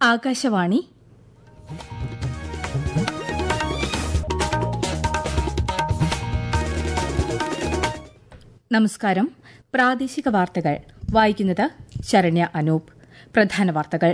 ആകാശവാണി നമസ്കാരം പ്രാദേശിക വാർത്തകൾ വായിക്കുന്നത് ശരണ്യ അനൂപ് പ്രധാന വാർത്തകൾ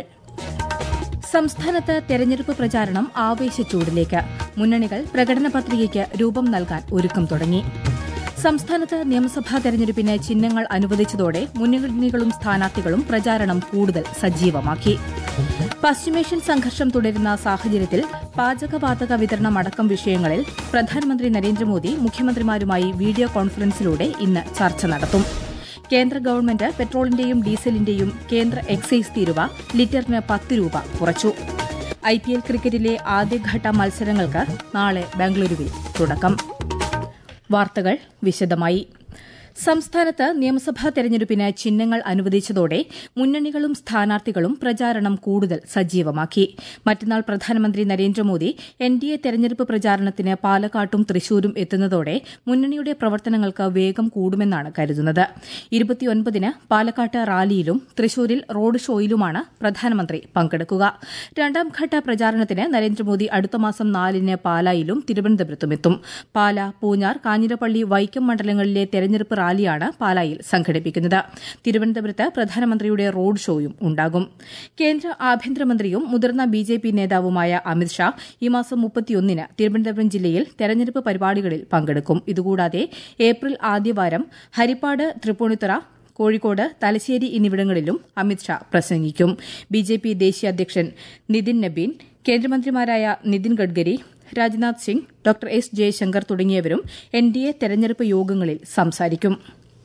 സംസ്ഥാനത്ത് തെരഞ്ഞെടുപ്പ് പ്രചാരണം ആവേശച്ചൂടിലേക്ക് മുന്നണികൾ പ്രകടന പത്രികയ്ക്ക് രൂപം നൽകാൻ ഒരുക്കം തുടങ്ങി സംസ്ഥാനത്ത് നിയമസഭാ തെരഞ്ഞെടുപ്പിന് ചിഹ്നങ്ങൾ അനുവദിച്ചതോടെ മുന്നണികളും സ്ഥാനാർത്ഥികളും പ്രചാരണം കൂടുതൽ സജീവമാക്കി പശ്ചിമേഷ്യൻ സംഘർഷം തുടരുന്ന സാഹചര്യത്തിൽ പാചകവാതക വിതരണം അടക്കം വിഷയങ്ങളിൽ പ്രധാനമന്ത്രി നരേന്ദ്രമോദി മുഖ്യമന്ത്രിമാരുമായി വീഡിയോ കോൺഫറൻസിലൂടെ ഇന്ന് ചർച്ച നടത്തും കേന്ദ്ര ഗവൺമെന്റ് പെട്രോളിന്റെയും ഡീസലിന്റെയും കേന്ദ്ര എക്സൈസ് തീരുവ ലിറ്ററിന് പത്ത് രൂപ കുറച്ചു ഐപിഎൽ ക്രിക്കറ്റിലെ ആദ്യഘട്ട മത്സരങ്ങൾക്ക് നാളെ ബംഗളൂരുവിൽ തുടക്കം വാർത്തകൾ വിശദമായി സംസ്ഥാനത്ത് നിയമസഭാ തെരഞ്ഞെടുപ്പിന് ചിഹ്നങ്ങൾ അനുവദിച്ചതോടെ മുന്നണികളും സ്ഥാനാർത്ഥികളും പ്രചാരണം കൂടുതൽ സജീവമാക്കി മറ്റന്നാൾ പ്രധാനമന്ത്രി നരേന്ദ്രമോദി എൻ ഡി എ തെരഞ്ഞെടുപ്പ് പ്രചാരണത്തിന് പാലക്കാട്ടും തൃശൂരും എത്തുന്നതോടെ മുന്നണിയുടെ പ്രവർത്തനങ്ങൾക്ക് വേഗം കൂടുമെന്നാണ് കരുതുന്നത് ഇരുപത്തിയൊൻപതിന് പാലക്കാട്ട് റാലിയിലും തൃശൂരിൽ റോഡ് ഷോയിലുമാണ് പ്രധാനമന്ത്രി പങ്കെടുക്കുക രണ്ടാംഘട്ട പ്രചാരണത്തിന് നരേന്ദ്രമോദി അടുത്ത മാസം നാലിന് പാലായിലും തിരുവനന്തപുരത്തും എത്തും പാല പൂഞ്ഞാർ കാഞ്ഞിരപ്പള്ളി വൈക്കം മണ്ഡലങ്ങളിലെ തെരഞ്ഞെടുപ്പ് റാലിയാണ് പാലായിൽ സംഘടിപ്പിക്കുന്നത് തിരുവനന്തപുരത്ത് പ്രധാനമന്ത്രിയുടെ റോഡ് ഷോയും ഉണ്ടാകും കേന്ദ്ര ആഭ്യന്തരമന്ത്രിയും മുതിർന്ന ബി ജെ പി നേതാവുമായ അമിത്ഷാ ഈ മാസം മുപ്പത്തിയൊന്നിന് തിരുവനന്തപുരം ജില്ലയിൽ തെരഞ്ഞെടുപ്പ് പരിപാടികളിൽ പങ്കെടുക്കും ഇതുകൂടാതെ ഏപ്രിൽ ആദ്യവാരം ഹരിപ്പാട് തൃപ്പൂണിത്തുറ കോഴിക്കോട് തലശ്ശേരി എന്നിവിടങ്ങളിലും അമിത്ഷാ പ്രസംഗിക്കും ബിജെപി ദേശീയ അധ്യക്ഷൻ നിതിൻ നബീൻ കേന്ദ്രമന്ത്രിമാരായ നിതിൻ ഗഡ്കരി രാജ്നാഥ് സിംഗ് ഡോക്ടർ എസ് ജയശങ്കർ തുടങ്ങിയവരും എൻ ഡി എ തെരഞ്ഞെടുപ്പ് യോഗങ്ങളിൽ സംസാരിക്കും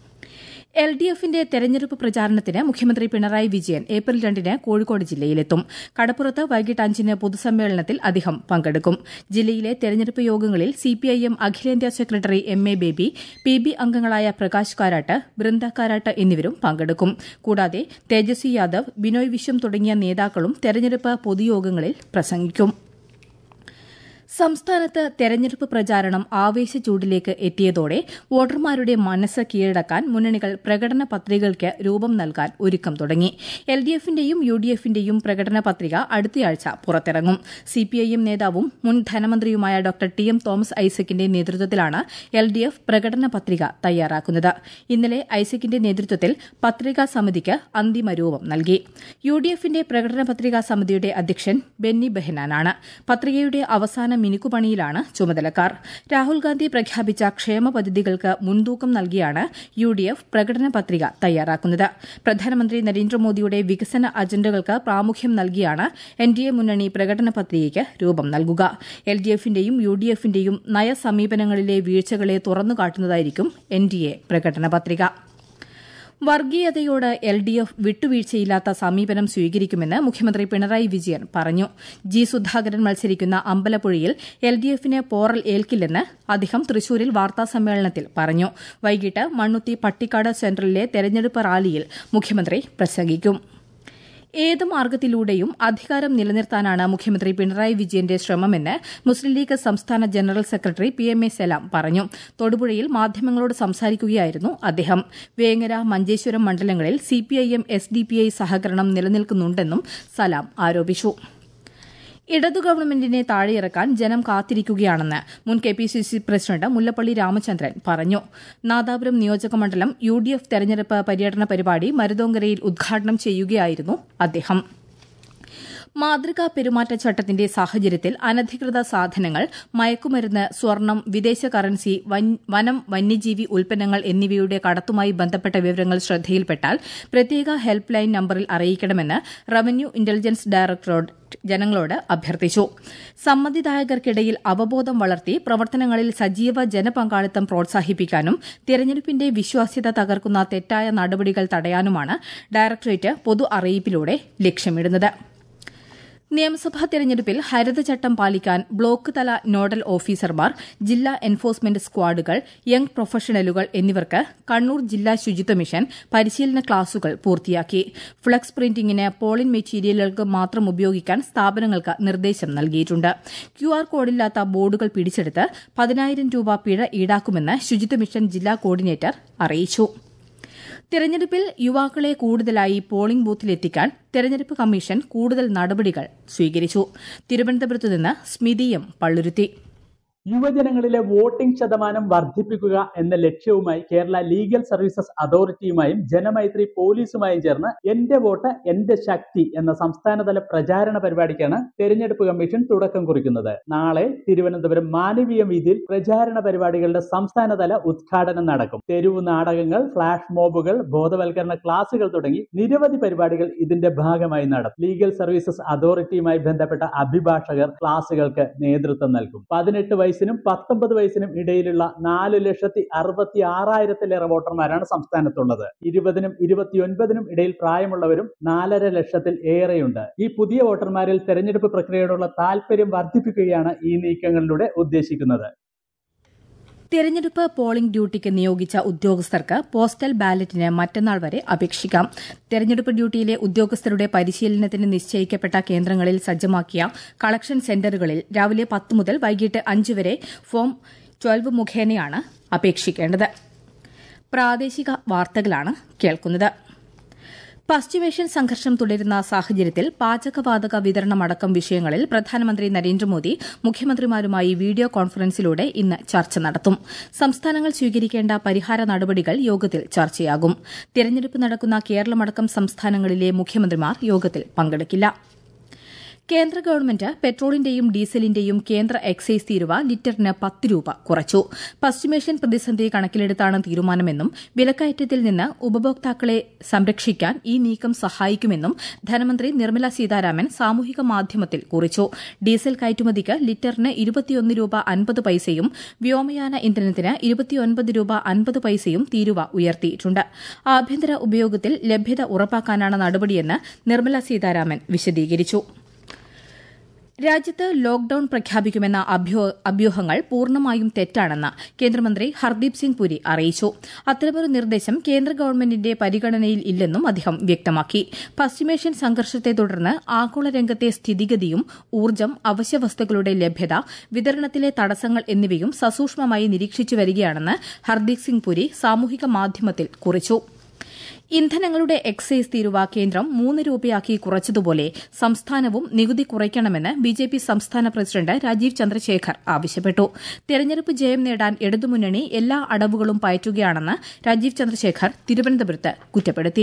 എൽ ഡി എഫിന്റെ തെരഞ്ഞെടുപ്പ് പ്രചാരണത്തിന് മുഖ്യമന്ത്രി പിണറായി വിജയൻ ഏപ്രിൽ രണ്ടിന് കോഴിക്കോട് ജില്ലയിലെത്തും കടപ്പുറത്ത് വൈകിട്ട് അഞ്ചിന് പൊതുസമ്മേളനത്തിൽ അദ്ദേഹം പങ്കെടുക്കും ജില്ലയിലെ തെരഞ്ഞെടുപ്പ് യോഗങ്ങളിൽ സിപിഐഎം അഖിലേന്ത്യാ സെക്രട്ടറി M A Baby P B അംഗങ്ങളായ പ്രകാശ് കാരാട്ട് ബൃന്ദ കാരാട്ട് എന്നിവരും പങ്കെടുക്കും കൂടാതെ തേജസ്വി യാദവ് ബിനോയ് വിശ്വം തുടങ്ങിയ നേതാക്കളും തെരഞ്ഞെടുപ്പ് പൊതുയോഗങ്ങളിൽ പ്രസംഗിക്കും സംസ്ഥാനത്ത് തെരഞ്ഞെടുപ്പ് പ്രചാരണം ആവേശച്ചൂടിലേക്ക് എത്തിയതോടെ വോട്ടർമാരുടെ മനസ്സ് കീഴടക്കാൻ മുന്നണികൾ പ്രകടന പത്രികകൾക്ക് രൂപം നൽകാൻ ഒരുക്കം തുടങ്ങി എൽ ഡി എഫിന്റെയും യു ഡി എഫിന്റെയും പ്രകടന പത്രിക അടുത്തയാഴ്ച പുറത്തിറങ്ങും സിപിഐഎം നേതാവും മുൻ ധനമന്ത്രിയുമായ ഡോക്ടർ ടി എം തോമസ് ഐസക്കിന്റെ നേതൃത്വത്തിലാണ് എൽ ഡി എഫ് പ്രകടന പത്രിക തയ്യാറാക്കുന്നത് ഇന്നലെ ഐസക്കിന്റെ നേതൃത്വത്തിൽ പത്രികാ സമിതിക്ക് അന്തിമ രൂപം നൽകി യു ഡി എഫിന്റെ പ്രകടന പത്രികാ സമിതിയുടെ അധ്യക്ഷൻ ബെന്നി ബെഹനാനാണ് പത്രികയുടെ അവസാന മിനുക്കുപണിയിലാണ് ചുമതലക്കാർ രാഹുൽ ഗാന്ധി പ്രഖ്യാപിച്ച ക്ഷേമ പദ്ധതികൾക്ക് മുൻതൂക്കം നൽകിയാണ് യു ഡി എഫ് പ്രകടന പത്രിക തയ്യാറാക്കുന്നത് പ്രധാനമന്ത്രി നരേന്ദ്രമോദിയുടെ വികസന അജണ്ടകൾക്ക് പ്രാമുഖ്യം നൽകിയാണ് എൻ ഡി എ മുന്നണി പ്രകടന പത്രികയ്ക്ക് രൂപം നൽകുക എൽ ഡി എഫിന്റെയും യു ഡി എഫിന്റെയും നയസമീപനങ്ങളിലെ വീഴ്ചകളെ തുറന്നുകാട്ടുന്നതായിരിക്കും എൻ ഡി എ പ്രകടന പത്രിക വർഗീയതയോട് എൽ ഡി എഫ് വിട്ടുവീഴ്ചയില്ലാത്ത സമീപനം സ്വീകരിക്കുമെന്ന് മുഖ്യമന്ത്രി പിണറായി വിജയൻ പറഞ്ഞു ജി സുധാകരൻ മത്സരിക്കുന്ന അമ്പലപ്പുഴയിൽ എൽ ഡി എഫിന് പോറൽ ഏൽക്കില്ലെന്ന് അദ്ദേഹം തൃശൂരിൽ വാർത്താസമ്മേളനത്തിൽ പറഞ്ഞു വൈകിട്ട് മണ്ണുത്തി പട്ടിക്കാട് സെന്ററിലെ തെരഞ്ഞെടുപ്പ് റാലിയിൽ മുഖ്യമന്ത്രി പ്രസംഗിക്കും ഏത് മാർഗത്തിലൂടെയും അധികാരം നിലനിർത്താനാണ് മുഖ്യമന്ത്രി പിണറായി വിജയന്റെ ശ്രമമെന്ന് മുസ്ലിം ലീഗ് സംസ്ഥാന general secretary P M A Salam പറഞ്ഞു തൊടുപുഴയിൽ മാധ്യമങ്ങളോട് സംസാരിക്കുകയായിരുന്നു അദ്ദേഹം വേങ്ങര മഞ്ചേശ്വരം മണ്ഡലങ്ങളിൽ CPIM S D P I സഹകരണം നിലനിൽക്കുന്നുണ്ടെന്നും സലാം ആരോപിച്ചു ഇടതു ഗവൺമെന്റിനെ താഴെയിറക്കാൻ ജനം കാത്തിരിക്കുകയാണെന്ന് മുൻ K P C C president Mullappally Ramachandran പറഞ്ഞു നാദാപുരം നിയോജക മണ്ഡലം യു ഡി എഫ് തെരഞ്ഞെടുപ്പ് പര്യടന പരിപാടി മരുതോങ്കരയിൽ ഉദ്ഘാടനം ചെയ്യുകയായിരുന്നു അദ്ദേഹം മാതൃകാ പെരുമാറ്റച്ചട്ടത്തിന്റെ സാഹചര്യത്തിൽ അനധികൃത സാധനങ്ങൾ മയക്കുമരുന്ന് സ്വർണം വിദേശ കറൻസി വനം വന്യജീവി ഉൽപ്പന്നങ്ങൾ എന്നിവയുടെ കടത്തുമായി ബന്ധപ്പെട്ട വിവരങ്ങൾ ശ്രദ്ധയിൽപ്പെട്ടാൽ പ്രത്യേക ഹെൽപ്പ് ലൈൻ നമ്പറിൽ അറിയിക്കണമെന്ന് റവന്യൂ ഇന്റലിജൻസ് ഡയറക്ടറേറ്റ് ജനങ്ങളോട് അഭ്യർത്ഥിച്ചു സമ്മതിദായകർക്കിടയിൽ അവബോധം വളർത്തി പ്രവർത്തനങ്ങളിൽ സജീവ ജനപങ്കാളിത്തം പ്രോത്സാഹിപ്പിക്കാനും തിരഞ്ഞെടുപ്പിന്റെ വിശ്വാസ്യത തകർക്കുന്ന തെറ്റായ നടപടികൾ തടയാനുമാണ് ഡയറക്ടറേറ്റ് പൊതു അറിയിപ്പിലൂടെ ലക്ഷ്യമിടുന്നത് നിയമസഭാ തെരഞ്ഞെടുപ്പിൽ ഹരിതചട്ടം പാലിക്കാൻ ബ്ലോക്ക് തല നോഡൽ ഓഫീസർമാർ ജില്ലാ എൻഫോഴ്സ്മെന്റ് സ്ക്വാഡുകൾ യങ് പ്രൊഫഷണലുകൾ എന്നിവർക്ക് കണ്ണൂർ ജില്ലാ ശുചിത്വ മിഷൻ പരിശീലന ക്ലാസുകൾ പൂർത്തിയാക്കി ഫ്ലക്സ് പ്രിന്റിംഗിന് പോളിൻ മെറ്റീരിയലുകൾക്ക് മാത്രം ഉപയോഗിക്കാൻ സ്ഥാപനങ്ങൾക്ക് നിർദ്ദേശം നൽകിയിട്ടുണ്ട് ക്യുആർ കോഡില്ലാത്ത ബോർഡുകൾ പിടിച്ചെടുത്ത് പതിനായിരം രൂപ പിഴ ഈടാക്കുമെന്ന് ശുചിത്വ മിഷൻ ജില്ലാ കോർഡിനേറ്റർ അറിയിച്ചു തെരഞ്ഞെടുപ്പിൽ യുവാക്കളെ കൂടുതലായി പോളിംഗ് ബൂത്തിലെത്തിക്കാൻ തെരഞ്ഞെടുപ്പ് കമ്മീഷൻ കൂടുതൽ നടപടികൾ സ്വീകരിച്ചു തിരുവനന്തപുരത്ത് നിന്ന് സ്മിതി എം പള്ളുരുത്തി യുവജനങ്ങളിലെ വോട്ടിംഗ് ശതമാനം വർദ്ധിപ്പിക്കുക എന്ന ലക്ഷ്യവുമായി കേരള ലീഗൽ സർവീസസ് അതോറിറ്റിയുമായും ജനമൈത്രി പോലീസുമായും ചേർന്ന് എന്റെ വോട്ട് എന്റെ ശക്തി എന്ന സംസ്ഥാനതല പ്രചാരണ പരിപാടിക്കാണ് തെരഞ്ഞെടുപ്പ് കമ്മീഷൻ തുടക്കം കുറിക്കുന്നത് നാളെ തിരുവനന്തപുരം മാനവീയ വീതിയിൽ പ്രചാരണ പരിപാടികളുടെ സംസ്ഥാനതല ഉദ്ഘാടനം നടക്കും തെരുവ് നാടകങ്ങൾ ഫ്ലാഷ് മോബുകൾ ബോധവൽക്കരണ ക്ലാസുകൾ തുടങ്ങി നിരവധി പരിപാടികൾ ഇതിന്റെ ഭാഗമായി നടത്തും ലീഗൽ സർവീസസ് അതോറിറ്റിയുമായി ബന്ധപ്പെട്ട അഭിഭാഷകർ ക്ലാസുകൾക്ക് നേതൃത്വം നൽകും പതിനെട്ട് വയസ്സിനും പത്തൊമ്പത് വയസ്സിനും ഇടയിലുള്ള നാല് ലക്ഷത്തി അറുപത്തി ആറായിരത്തിലേറെ വോട്ടർമാരാണ് സംസ്ഥാനത്തുള്ളത് ഇരുപതിനും ഇരുപത്തിയൊൻപതിനും ഇടയിൽ പ്രായമുള്ളവരും നാലര ലക്ഷത്തിൽ ഏറെയുണ്ട് ഈ പുതിയ വോട്ടർമാരിൽ തെരഞ്ഞെടുപ്പ് പ്രക്രിയയോടുള്ള താല്പര്യം വർദ്ധിപ്പിക്കുകയാണ് ഈ നീക്കങ്ങളിലൂടെ ഉദ്ദേശിക്കുന്നത് തെരഞ്ഞെടുപ്പ് പോളിംഗ് ഡ്യൂട്ടിക്ക് നിയോഗിച്ച ഉദ്യോഗസ്ഥർക്ക് പോസ്റ്റൽ ബാലറ്റിന് മറ്റന്നാൾ വരെ അപേക്ഷിക്കാം തെരഞ്ഞെടുപ്പ് ഡ്യൂട്ടിയിലെ ഉദ്യോഗസ്ഥരുടെ പരിശീലനത്തിന് നിശ്ചയിക്കപ്പെട്ട കേന്ദ്രങ്ങളിൽ സജ്ജമാക്കിയ കളക്ഷൻ സെന്ററുകളിൽ രാവിലെ പത്ത് മുതൽ വൈകിട്ട് അഞ്ച് വരെ ഫോം ട്വൽവ് മുഖേനയാണ് അപേക്ഷിക്കേണ്ടത് പ്രാദേശിക വാർത്തകളാണ് കേൾക്കുന്നത് പശ്ചിമേഷ്യൻ സംഘർഷം തുടരുന്ന സാഹചര്യത്തിൽ പാചകവാതക വിതരണമടക്കം വിഷയങ്ങളിൽ പ്രധാനമന്ത്രി നരേന്ദ്രമോദി മുഖ്യമന്ത്രിമാരുമായി വീഡിയോ കോൺഫറൻസിലൂടെ ഇന്ന് ചർച്ച നടത്തും സംസ്ഥാനങ്ങൾ സ്വീകരിക്കേണ്ട പരിഹാര നടപടികൾ യോഗത്തിൽ ചർച്ചയാകും തിരഞ്ഞെടുപ്പ് നടക്കുന്ന കേരളമടക്കം സംസ്ഥാനങ്ങളിലെ മുഖ്യമന്ത്രിമാർ യോഗത്തിൽ പങ്കെടുക്കില്ല കേന്ദ്ര ഗവൺമെന്റ് പെട്രോളിന്റെയും ഡീസലിന്റെയും കേന്ദ്ര എക്സൈസ് തീരുവ ലിറ്ററിന് പത്ത് രൂപ കുറച്ചു പശ്ചിമേഷ്യൻ പ്രതിസന്ധി കണക്കിലെടുത്താണ് തീരുമാനമെന്നും വിലക്കയറ്റത്തിൽ നിന്ന് ഉപഭോക്താക്കളെ സംരക്ഷിക്കാൻ ഈ നീക്കം സഹായിക്കുമെന്നും ധനമന്ത്രി നിർമ്മല സീതാരാമൻ സാമൂഹിക മാധ്യമത്തിൽ കുറിച്ചു ഡീസൽ കയറ്റുമതിക്ക് ലിറ്ററിന് ഇരുപത്തിയൊന്ന് രൂപ അൻപത് പൈസയും വ്യോമയാന ഇന്ധനത്തിന് ഇരുപത്തിയൊൻപത് രൂപ അൻപത് പൈസയും തീരുവ ഉയർത്തിയിട്ടുണ്ട് ആഭ്യന്തര ഉപയോഗത്തിൽ ലഭ്യത ഉറപ്പാക്കാനാണ് നടപടിയെന്ന് നിർമ്മല സീതാരാമൻ വിശദീകരിച്ചു രാജ്യത്ത് ലോക്ഡൌൺ പ്രഖ്യാപിക്കുമെന്ന അഭ്യൂഹങ്ങൾ പൂർണ്ണമായും തെറ്റാണെന്ന് കേന്ദ്രമന്ത്രി ഹർദീപ് സിംഗ് പുരി അറിയിച്ചു അത്തരമൊരു നിർദ്ദേശം കേന്ദ്ര ഗവൺമെന്റിന്റെ പരിഗണനയിൽ ഇല്ലെന്നും അദ്ദേഹം വ്യക്തമാക്കി പശ്ചിമേഷ്യൻ സംഘർഷത്തെ തുടർന്ന് ആഗോള രംഗത്തെ സ്ഥിതിഗതിയും ഊർജ്ജം അവശ്യവസ്തുക്കളുടെ ലഭ്യത വിതരണത്തിലെ തടസ്സങ്ങൾ എന്നിവയും സസൂക്ഷ്മമായി നിരീക്ഷിച്ചു വരികയാണെന്ന് ഹർദീപ് സിംഗ് പുരി സാമൂഹിക മാധ്യമത്തിൽ കുറിച്ചു ഇന്ധനങ്ങളുടെ എക്സൈസ് തീരുവ കേന്ദ്രം മൂന്ന് രൂപയാക്കി കുറച്ചതുപോലെ സംസ്ഥാനവും നികുതി കുറയ്ക്കണമെന്ന് ബിജെപി സംസ്ഥാന പ്രസിഡന്റ് രാജീവ് ചന്ദ്രശേഖർ ആവശ്യപ്പെട്ടു തെരഞ്ഞെടുപ്പ് ജയം നേടാൻ ഇടതുമുന്നണി എല്ലാ അടവുകളും പയറ്റുകയാണെന്ന് രാജീവ് ചന്ദ്രശേഖർ തിരുവനന്തപുരത്ത് കുറ്റപ്പെടുത്തി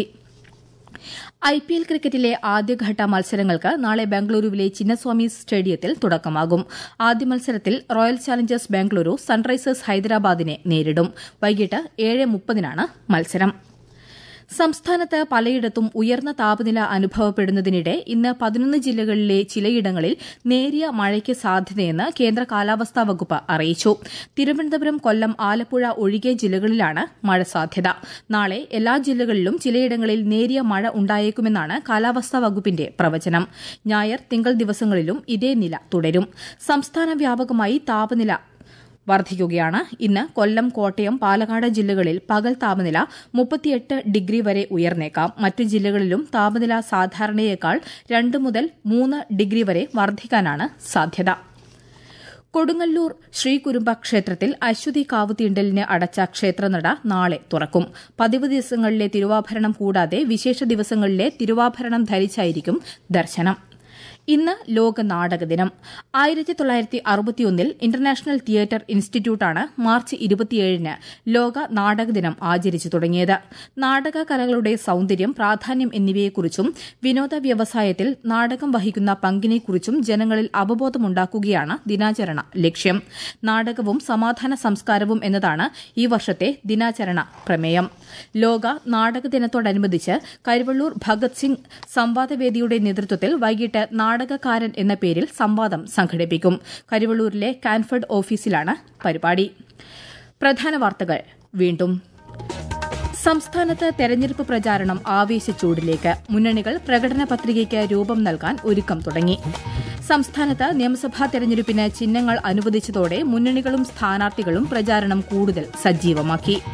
ഐ പി എൽ ക്രിക്കറ്റിലെ ആദ്യഘട്ട മത്സരങ്ങൾക്ക് നാളെ ബംഗളൂരുവിലെ ചിന്നസ്വാമി സ്റ്റേഡിയത്തിൽ തുടക്കമാകും ആദ്യ മത്സരത്തിൽ റോയൽ ചാലഞ്ചേഴ്സ് ബംഗളൂരു സൺറൈസേഴ്സ് ഹൈദരാബാദിനെ നേരിടും വൈകിട്ട് ഏഴ് മുപ്പതിനാണ് മത്സരം സംസ്ഥാനത്ത് പലയിടത്തും ഉയർന്ന താപനില അനുഭവപ്പെടുന്നതിനിടെ ഇന്ന് പതിനൊന്ന് ജില്ലകളിലെ ചിലയിടങ്ങളിൽ നേരിയ മഴയ്ക്ക് സാധ്യതയെന്ന് കേന്ദ്ര കാലാവസ്ഥാ വകുപ്പ് അറിയിച്ചു തിരുവനന്തപുരം കൊല്ലം ആലപ്പുഴ ഒഴികെ ജില്ലകളിലാണ് മഴ സാധ്യത നാളെ എല്ലാ ജില്ലകളിലും ചിലയിടങ്ങളിൽ നേരിയ മഴ ഉണ്ടായേക്കുമെന്നാണ് കാലാവസ്ഥാ വകുപ്പിന്റെ പ്രവചനം ഞായർ തിങ്കൾ ദിവസങ്ങളിലും ഇതേ നില തുടരും സംസ്ഥാന വ്യാപകമായി താപനില വർദ്ധിക്കുകയാണ് ഇന്ന് കൊല്ലം കോട്ടയം പാലക്കാട് ജില്ലകളിൽ പകൽ താപനില മുപ്പത്തിയെട്ട് ഡിഗ്രി വരെ ഉയർന്നേക്കാം മറ്റു ജില്ലകളിലും താപനില സാധാരണയേക്കാൾ രണ്ട് മുതൽ മൂന്ന് ഡിഗ്രി വരെ വർദ്ധിക്കാനാണ് സാധ്യത കൊടുങ്ങല്ലൂർ ശ്രീകുരുമ്പ ക്ഷേത്രത്തിൽ അശ്വതി കാവുതീണ്ടലിന് അടച്ച ക്ഷേത്രനട നാളെ തുറക്കും പതിവ് ദിവസങ്ങളിലെ തിരുവാഭരണം കൂടാതെ വിശേഷ ദിവസങ്ങളിലെ തിരുവാഭരണം ധരിച്ചായിരിക്കും ദർശനം ഇന്ന് ലോക നാടക ദിനം ആയിരത്തി തൊള്ളായിരത്തി അറുപത്തിയൊന്നിൽ ഇന്റർനാഷണൽ തിയേറ്റർ ഇൻസ്റ്റിറ്റ്യൂട്ടാണ് മാർച്ച് ഇരുപത്തിയേഴിന് ലോക നാടക ദിനം ആചരിച്ചു തുടങ്ങിയത് നാടക കലകളുടെ സൌന്ദര്യം പ്രാധാന്യം എന്നിവയെക്കുറിച്ചും വിനോദ വ്യവസായത്തിൽ നാടകം വഹിക്കുന്ന പങ്കിനെക്കുറിച്ചും ജനങ്ങളിൽ അവബോധമുണ്ടാക്കുകയാണ് ദിനാചരണ ലക്ഷ്യം നാടകവും സമാധാന സംസ്കാരവും എന്നതാണ് ഈ വർഷത്തെ ദിനാചരണ പ്രമേയം ലോക നാടക ദിനത്തോടനുബന്ധിച്ച് കരുവള്ളൂർ ഭഗത് സിംഗ് സംവാദവേദിയുടെ നേതൃത്വത്തിൽ വൈകിട്ട് നാടകക്കാരൻ എന്ന പേരിൽ സംവാദം സംഘടിപ്പിക്കും കരുവള്ളൂരിലെ കാൻഫർഡ് ഓഫീസിലാണ് പരിപാടി പ്രധാന വാർത്തകൾ വീണ്ടും സംസ്ഥാനത്ത് തെരഞ്ഞെടുപ്പ് പ്രചാരണം ആവേശച്ചൂടിലേക്ക് മുന്നണികൾ പ്രകടന പത്രികയ്ക്ക് രൂപം നൽകാൻ ഒരുക്കം തുടങ്ങി സംസ്ഥാനത്ത് നിയമസഭാ തെരഞ്ഞെടുപ്പിന് ചിഹ്നങ്ങൾ അനുവദിച്ചതോടെ മുന്നണികളും സ്ഥാനാർത്ഥികളും പ്രചാരണം കൂടുതൽ സജീവമാക്കി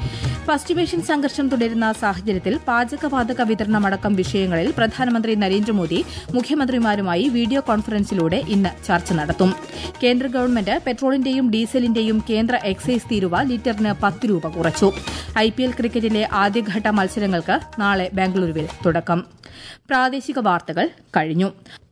പശ്ചിമേഷ്യൻ സംഘർഷം തുടരുന്ന സാഹചര്യത്തിൽ പാചകവാതക വിതരണമടക്കം വിഷയങ്ങളിൽ പ്രധാനമന്ത്രി നരേന്ദ്രമോദി മുഖ്യമന്ത്രിമാരുമായി വീഡിയോ കോൺഫറൻസിലൂടെ ഇന്ന് ചർച്ച നടത്തും കേന്ദ്ര ഗവൺമെന്റ് പെട്രോളിന്റെയും ഡീസലിന്റെയും കേന്ദ്ര എക്സൈസ് തീരുവ ലിറ്ററിന് പത്ത് രൂപ കുറച്ചു ഐപിഎൽ ക്രിക്കറ്റിലെ ആദ്യഘട്ട മത്സരങ്ങൾക്ക് നാളെ ബാംഗ്ലൂരുവിൽ തുടക്കം പ്രാദേശിക വാർത്തകൾ കഴിഞ്ഞു